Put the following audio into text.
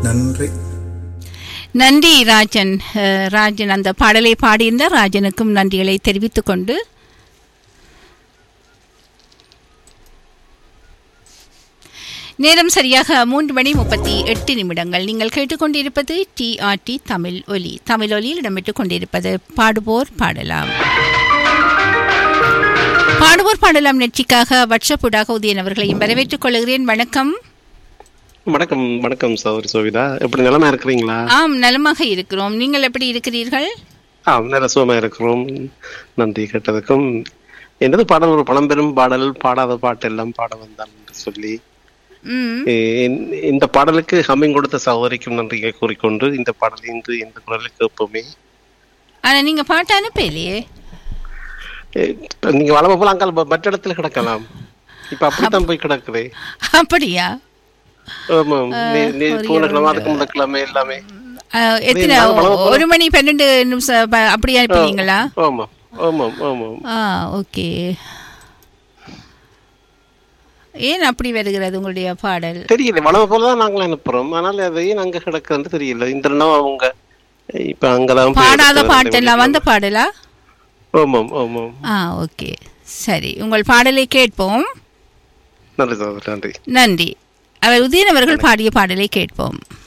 நன்றி நன்றி ராஜன் அஹ், ராஜன் அந்த பாடலை பாடியிருந்த ராஜனுக்கும் நன்றிகளை தெரிவித்துக் கொண்டு நேரம் சரியாக மூன்று மணி முப்பத்தி எட்டு நிமிடங்கள் நீங்கள் கேட்டுக்கொண்டிருப்பது டிஆர்டி தமிழ் ஒலி தமிழ் ஒலியில் இடம்பெற்றுக் கொண்டிருப்பது பாடுவோர் பாடலாம் பாடுவோர் பாடலாம் நிகழ்ச்சிக்காக வட்சப்புடாக உதயன் அவர்களையும் வரவேற்றுக் கொள்கிறேன் வணக்கம் வணக்கம் வணக்கம் சௌரி சோவிதா எப்படி நிலமா இருக்கிறீங்களா ஆம் நலமாக இருக்கிறோம் நீங்கள் எப்படி இருக்கிறீர்கள் ஆ நல்ல சுகமா இருக்கிறோம் நன்றி கேட்டதுக்கும் என்னது பாடல் ஒரு பழம்பெரும் பாடல் பாடாத பாட்டு எல்லாம் பாட வந்தான் என்று சொல்லி ம் எ- இந்த- இந்த பாடலுக்கு ஹம்மிங் கொடுத்த சகோதரிக்கும் நன்றியை கூறிக்கொண்டு இந்த பாடல் இன்று இந்த குரலுக்கு கேட்போமே ஆனா நீங்க பாட்டு அனுப்பலையே எ, இப்ப நீங்க வளம போல அங்கால் ம- மற்ற இடத்துல கிடக்கலாம் இப்ப அப்படித்தான் போய் கிடக்குது அப்படியா ஆமாம் நீ- நீ ஒரு போன கிழமை அதுக்கு முந்த கிழமை எல்லாமே அஹ், எத்தனை நாங்க பழம் ஒரு மணி பன்னெண்டு நிமிஷம் ப- அப்படி அனுப்பினீங்களா ஆமாம் ஆமாம் ஆமாம் ஆ ஓகே ஏன் அப்படி வருகிறது உங்களுடைய பாடல் தெரியல வளம போலதான் நாங்களும் அனுப்புறோம் ஆனால் அது ஏன் அங்க கிடக்குன்னு தெரியல இந்த நாள் அவங்க இப்ப அங்கதான் போய் பாடாத எடுத்து பாட்டெல்லாம் வந்த பாடலா ஆமாம் ஆமாம் ஆ ஓகே சரி உங்கள் பாடலை கேட்போம் நல்லது நன்றி நன்றி அவர் உதயன் அவர்கள் பாடிய பாடலை கேட்போம்